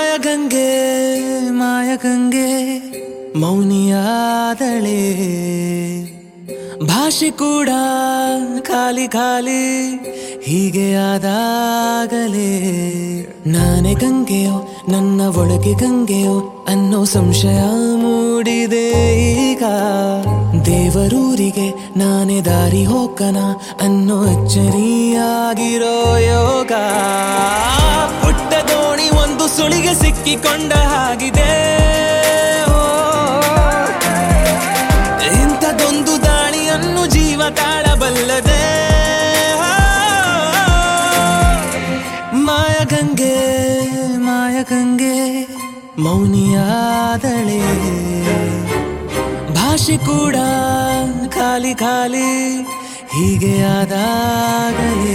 ಮಾಯಗಂಗೆ ಮಾಯಗಂಗೆ ಮೌನಿಯಾದಳೆ ಭಾಷೆ ಕೂಡ ಖಾಲಿ ಖಾಲಿ ಹೀಗೆ ಆದಾಗಲೇ ನಾನೇ ಗಂಗೆಯೋ ನನ್ನ ಒಳಗೆ ಗಂಗೆಯೋ ಅನ್ನೋ ಸಂಶಯ ಮೂಡಿದೆ ಈಗ ದೇವರೂರಿಗೆ ನಾನೇ ದಾರಿ ಹೋಗನ ಅನ್ನೋ ಅಚ್ಚರಿಯಾಗಿರೋ ಯೋಗ ಪುಟ್ಟ ದೋಣಿ ಒಂದು ಸುಳಿಗೆ ಸಿಕ್ಕಿಕೊಂಡ ಹಾಗಿದೆ ಓ, ಇಂಥದೊಂದು ದಾಳಿಯನ್ನು ಜೀವ ತಾಳಬಲ್ಲದೆ ಮಾಯಗಂಗೆ ಮಾಯಗಂಗೆ ಮೌನಿಯಾದಳೆ ಭಾಷೆ ಕೂಡ ಖಾಲಿ ಖಾಲಿ ಹೀಗೆ ಆದಾಗಲೇ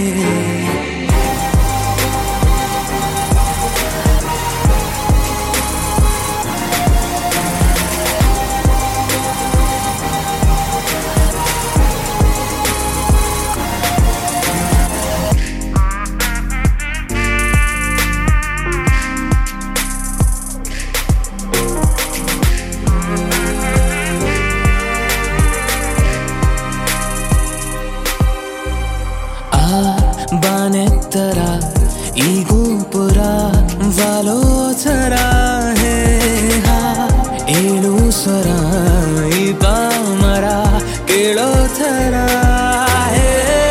ಆ ಬಾನೆತ್ತರ ಈ ಗೋಪುರ ವಾಲೋಚರ ಹೇ ಹಾ ಏಳು ಸ್ವರ ಈ ಪಾಮರ ಕೇಳೋ ಥರ ಹೇ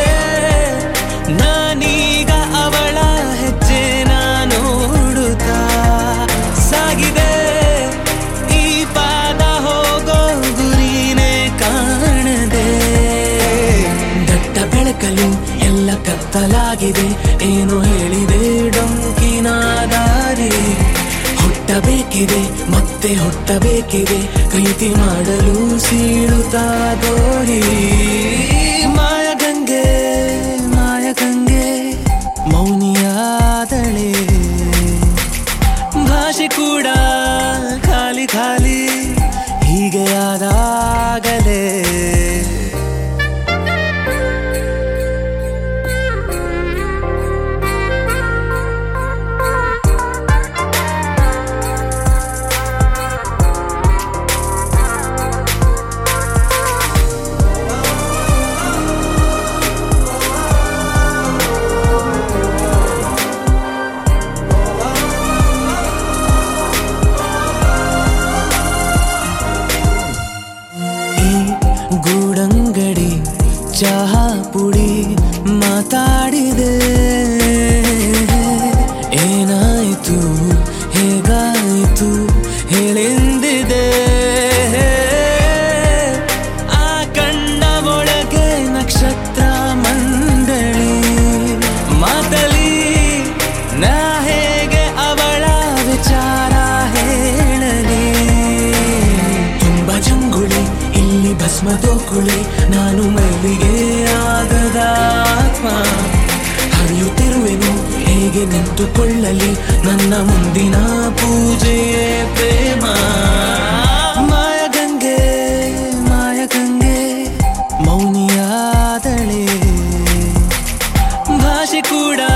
ನಾನೀಗ ಅವಳ ಹೆಜ್ಜೆ ನೋಡುತ್ತಾ ಸಾಗಿದೆ ಈ ಪಾದ ಹೋಗೋ ಗುರಿನೇ ಕಾಣದೆ ದಟ್ಟ ಬೆಳಕಲು ಎಲ್ಲ ಕತ್ತಲಾಗಿದೆ ಏನು ಹೇಳಿದೆ ಡೊಂಕಿನ ದಾರಿ ಹುಟ್ಟಬೇಕಿದೆ ಮತ್ತೆ ಹುಟ್ಟಬೇಕಿದೆ ಕೈತಿ ಮಾಡಲು ಸೀಳುತ್ತಾ ಗೋರಿ ಮಾಯಗಂಗೆ ಮಾಯಗಂಗೆ ಮೌನಿಯಾದಳೆ ಭಾಷೆ ಕೂಡ ಖಾಲಿ ಖಾಲಿ ಹೀಗೆ ಆದಾಗಲೇ ಈ ಗೂಡಂಗಡಿ ಚಹಾ ಪುಡಿ ಮಾತಾಡಿದೆ ಏನಾಯಿತು ಹೇಗಾಯಿತು ಹೇಳೆಂದಿದೆ ಆ ಕಂಡ ಒಳಗೆ ನಕ್ಷತ್ರ ಮಂಡಳಿ ಮಾತಲಿ ನಾ ಹೇಗೆ ಅವಳ ವಿಚಾರ ಹೇಳಲಿ ತುಂಬ ಜಂಗುಳಿ ಇಲ್ಲಿ ಭಸ್ಮದೋ ಕುಳಿ ನಾನು ಮೈಲಿಗೆ ಆಗದ ಆತ್ಮ ಹರಿಯುತ್ತಿರುವೆನು ಹೇಗೆ ನಿಂತುಕೊಳ್ಳಲಿ ನನ್ನ ಮುಂದಿನ ಪೂಜೆಯೇ ಪ್ರೇಮ ಮಾಯಗಂಗೆ ಮಾಯಗಂಗೆ ಮೌನಿಯಾದಳೆ ಭಾಷೆ ಕೂಡ